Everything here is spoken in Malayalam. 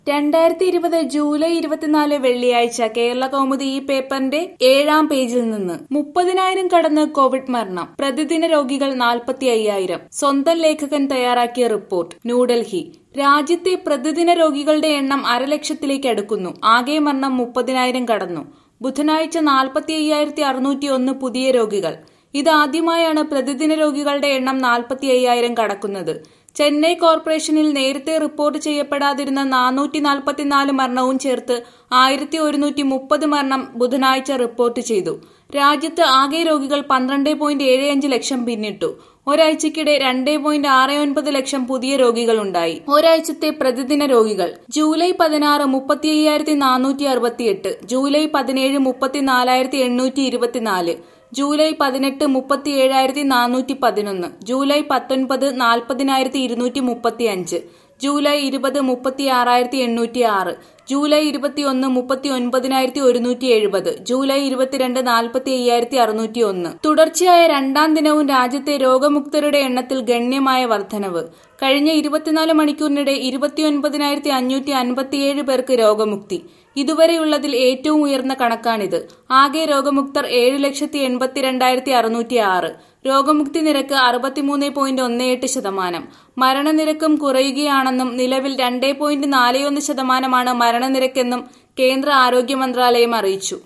രണ്ടായിരത്തി ഇരുപത് ജൂലൈ ഇരുപത്തിനാല് വെള്ളിയാഴ്ച കേരള കൗമുദി ഈ പേപ്പറിന്റെ ഏഴാം പേജിൽ നിന്ന് മുപ്പതിനായിരം കടന്ന് കോവിഡ് മരണം പ്രതിദിന രോഗികൾ നാൽപ്പത്തി അയ്യായിരം സ്വന്തം ലേഖകൻ തയ്യാറാക്കിയ റിപ്പോർട്ട് ന്യൂഡൽഹി രാജ്യത്തെ പ്രതിദിന രോഗികളുടെ എണ്ണം അരലക്ഷത്തിലേക്ക് അടുക്കുന്നു ആകെ മരണം മുപ്പതിനായിരം കടന്നു ബുധനാഴ്ച നാൽപ്പത്തി അയ്യായിരത്തി അറുന്നൂറ്റി ഒന്ന് പുതിയ രോഗികൾ ഇതാദ്യമായാണ് പ്രതിദിന രോഗികളുടെ എണ്ണം നാൽപ്പത്തി അയ്യായിരം കടക്കുന്നത് ചെന്നൈ കോർപ്പറേഷനിൽ നേരത്തെ റിപ്പോർട്ട് ചെയ്യപ്പെടാതിരുന്ന നാനൂറ്റി നാൽപ്പത്തിനാല് മരണവും ചേർത്ത് ആയിരത്തി ഒരുന്നൂറ്റി മുപ്പത് മരണം ബുധനാഴ്ച റിപ്പോർട്ട് ചെയ്തു രാജ്യത്ത് ആകെ രോഗികൾ പന്ത്രണ്ട് പോയിന്റ് ഏഴ് അഞ്ച് ലക്ഷം പിന്നിട്ടു ഒരാഴ്ചക്കിടെ രണ്ട് പോയിന്റ് ആറ് ഒൻപത് ലക്ഷം പുതിയ രോഗികളുണ്ടായി ഒരാഴ്ചത്തെ പ്രതിദിന രോഗികൾ ജൂലൈ പതിനാറ് മുപ്പത്തി അയ്യായിരത്തി നാനൂറ്റി അറുപത്തിയെട്ട് ജൂലൈ പതിനേഴ് മുപ്പത്തിനാലായിരത്തി എണ്ണൂറ്റി ഇരുപത്തിനാല് ജൂലൈ പതിനെട്ട് മുപ്പത്തി ഏഴായിരത്തി നാനൂറ്റി പതിനൊന്ന് ജൂലൈ പത്തൊൻപത് നാൽപ്പതിനായിരത്തി ഇരുന്നൂറ്റി മുപ്പത്തി അഞ്ച് ജൂലൈ ഇരുപത് മുപ്പത്തി ആറായിരത്തി എണ്ണൂറ്റി ആറ് ജൂലൈ ഇരുപത്തിയൊന്ന് മുപ്പത്തി ഒൻപതിനായിരത്തി ഒരുന്നൂറ്റി എഴുപത് ജൂലൈ ഇരുപത്തിരണ്ട് നാൽപ്പത്തി അയ്യായിരത്തി അറുന്നൂറ്റി ഒന്ന് തുടർച്ചയായ രണ്ടാം ദിനവും രാജ്യത്തെ രോഗമുക്തരുടെ എണ്ണത്തിൽ ഗണ്യമായ വർധനവ് കഴിഞ്ഞ ഇരുപത്തിനാല് മണിക്കൂറിനിടെ ഇരുപത്തിയൊൻപതിനായിരത്തി അഞ്ഞൂറ്റി അൻപത്തിയേഴ് പേർക്ക് രോഗമുക്തി ഇതുവരെയുള്ളതിൽ ഏറ്റവും ഉയർന്ന കണക്കാണിത് ആകെ രോഗമുക്തർ ഏഴ് ലക്ഷത്തി എൺപത്തിരണ്ടായിരത്തി അറുന്നൂറ്റി ആറ് രോഗമുക്തി നിരക്ക് അറുപത്തിമൂന്ന് പോയിന്റ് ഒന്ന് എട്ട് ശതമാനം മരണനിരക്കും കുറയുകയാണെന്നും നിലവിൽ രണ്ട് പോയിന്റ് നാല് ഒന്ന് ശതമാനമാണ് മരണനിരക്കെന്നും കേന്ദ്ര ആരോഗ്യ മന്ത്രാലയം അറിയിച്ചു